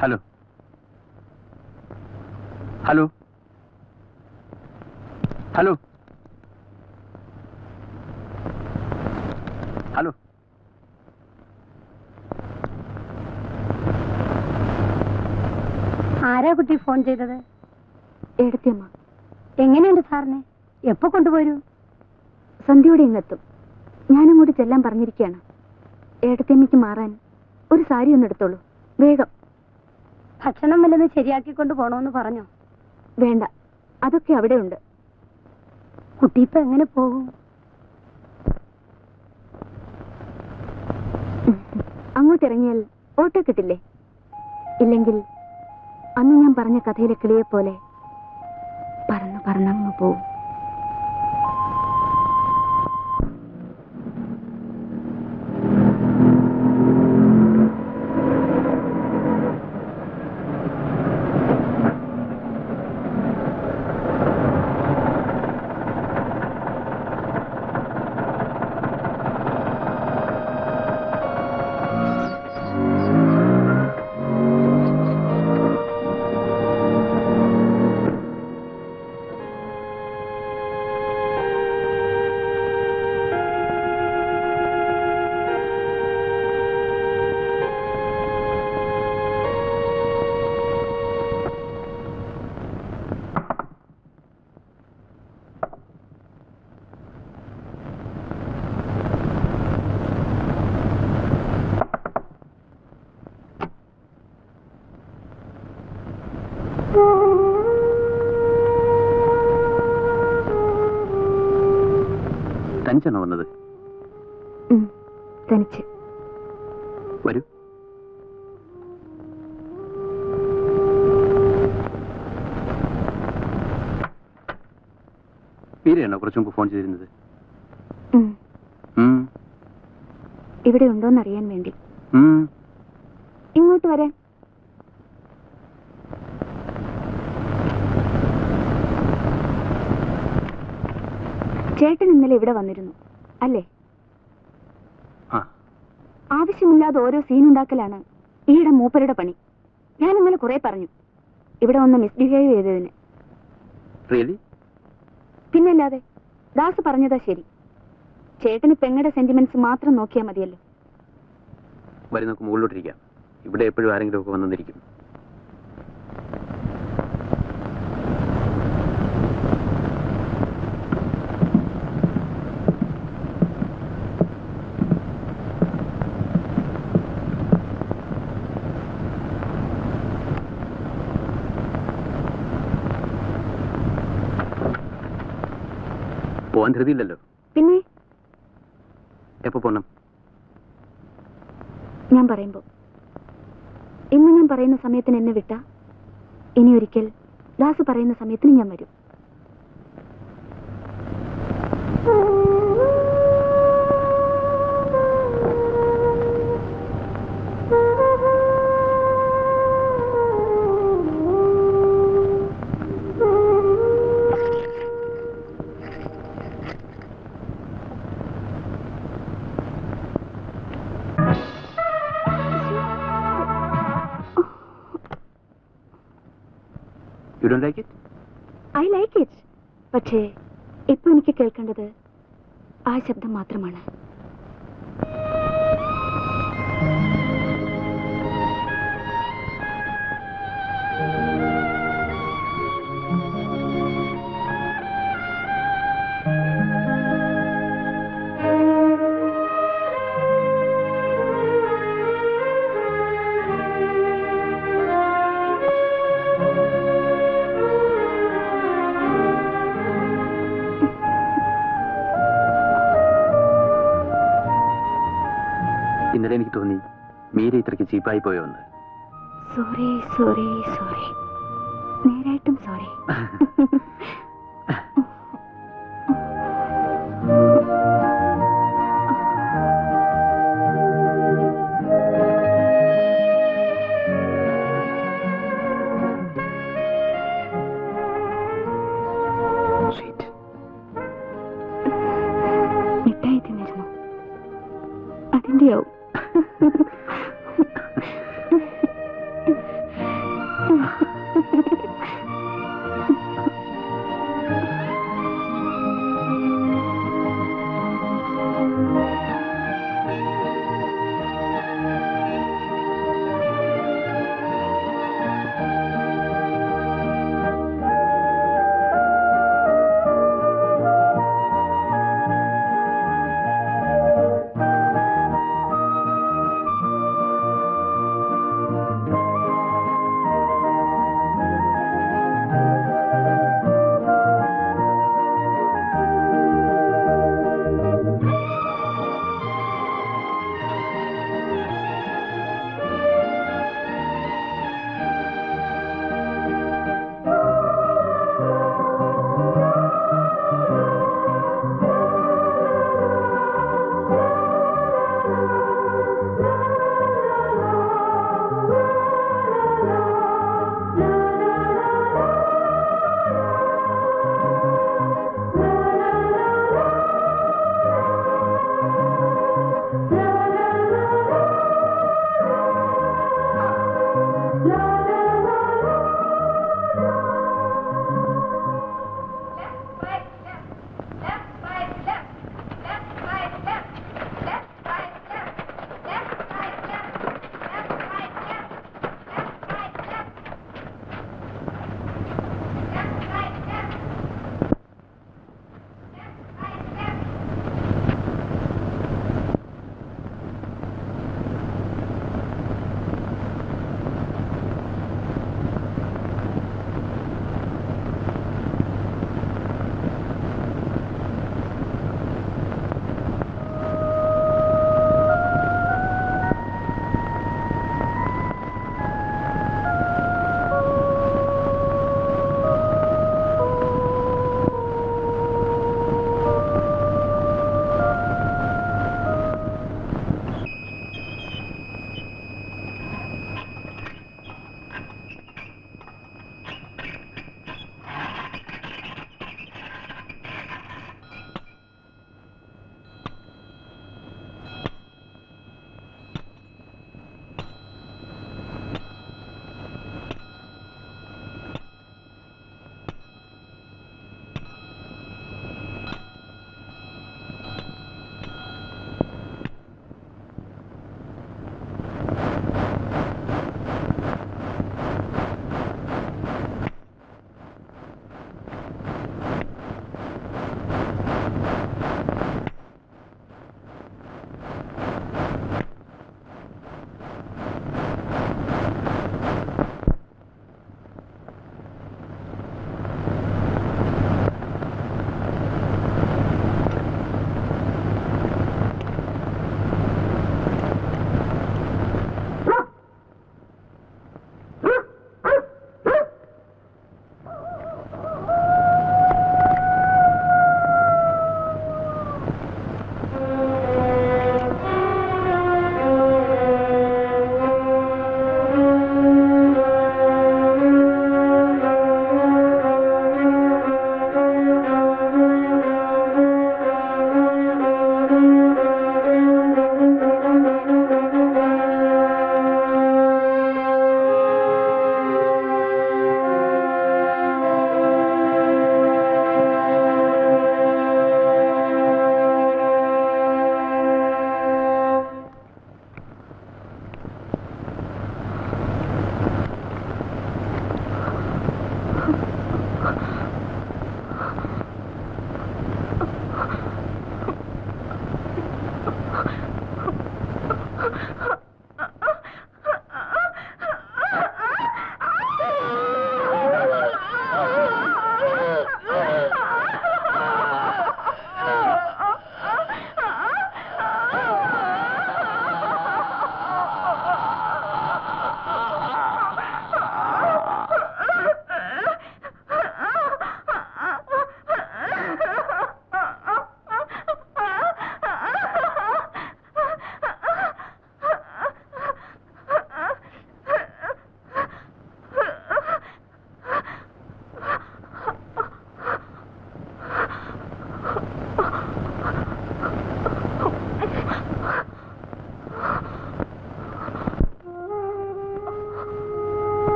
Hello hello hello hello ആരാ കുട്ടി phone ചെയ്തത് എടുത്തമ്മ എങ്ങനെയുണ്ട് സാറിനെ എപ്പോ കൊണ്ടുപോരൂ സന്ധ്യയോടെ ഇങ്ങെത്തും ഞാനങ്ങോട്ട് ചെല്ലാൻ പറഞ്ഞിരിക്കുകയാണ് ഏടത്തേമ്മയ്ക്ക് മാറാൻ ഒരു സാരി ഒന്ന് എടുത്തോളൂ വേഗം ഭക്ഷണം വല്ലത് ശരിയാക്കി കൊണ്ട് പോണോന്ന് പറഞ്ഞോ വേണ്ട അതൊക്കെ അവിടെ ഉണ്ട് കുട്ടി ഇപ്പൊ എങ്ങനെ പോകും അങ്ങോട്ട് ഇറങ്ങിയാൽ ഓട്ടോ കിട്ടില്ലേ ഇല്ലെങ്കിൽ അന്ന് ഞാൻ പറഞ്ഞ കഥയിലെ കിളിയെ പോലെ പറന്ന് പറന്നങ്ങ് പോവും തനിച്ചാണോ വന്നത് ഉം, തനിച്ച് വരൂ മീരയാണോ കുറച്ചു മുമ്പ് ഫോൺ ചെയ്തിരുന്നത് ഉം, ഉം, ഇവിടെ ഉണ്ടോന്നറിയാൻ വേണ്ടി ഉം. ഇങ്ങോട്ട് വരാൻ ചേട്ടൻ ഇന്നലെ ഇവിടെ വന്നിരുന്നു അല്ലേ ആ ആവശ്യമില്ലാതെ ഓരോ സീൻ ഉണ്ടാക്കലാണ് ഈയിടെ മൂപ്പരുടെ പണി ഞാൻ ഇന്നലെ കുറെ പറഞ്ഞു ഇവിടെ ഒന്ന് മിസ്ബിഹേവ് ചെയ്തതിന് റിയലി പിന്നല്ലാതെ ദാസ് പറഞ്ഞതാ ശരി ചേട്ടന് പെങ്ങടെ സെന്റിമെന്റ്സ് മാത്രം നോക്കിയാൽ മതിയല്ലോ വരി നമുക്ക് മുകളിലോട്ടിരിക്കാം ഇവിടെ എപ്പോഴും ആരെങ്കിലും ഒക്കെ വന്നിരിക്കും പോവാൻ ധൃതിയില്ലല്ലോ പിന്നെ എപ്പോ പോണം ഞാൻ പറയുമ്പോ ഇന്ന് ഞാൻ പറയുന്ന സമയത്തിന് എന്നെ വിട്ടാ ഇനി ഒരിക്കൽ ദാസ് പറയുന്ന സമയത്തിന് ഞാൻ വരും you don't like it I like it പക്ഷേ ഇപ്പൊ എനിക്ക് കേൾക്കേണ്ടത് ആ ശബ്ദം മാത്രമാണ് ഇന്നലെ എനിക്ക് തോന്നി മീര ഇത്രയ്ക്ക് ചീപ്പായി പോയോ എന്ന് സോറി സോറി സോറി നേരായിട്ടും സോറി Sweet. മിഠായി തിന്നിരുന്നു അതിന്റെയാവും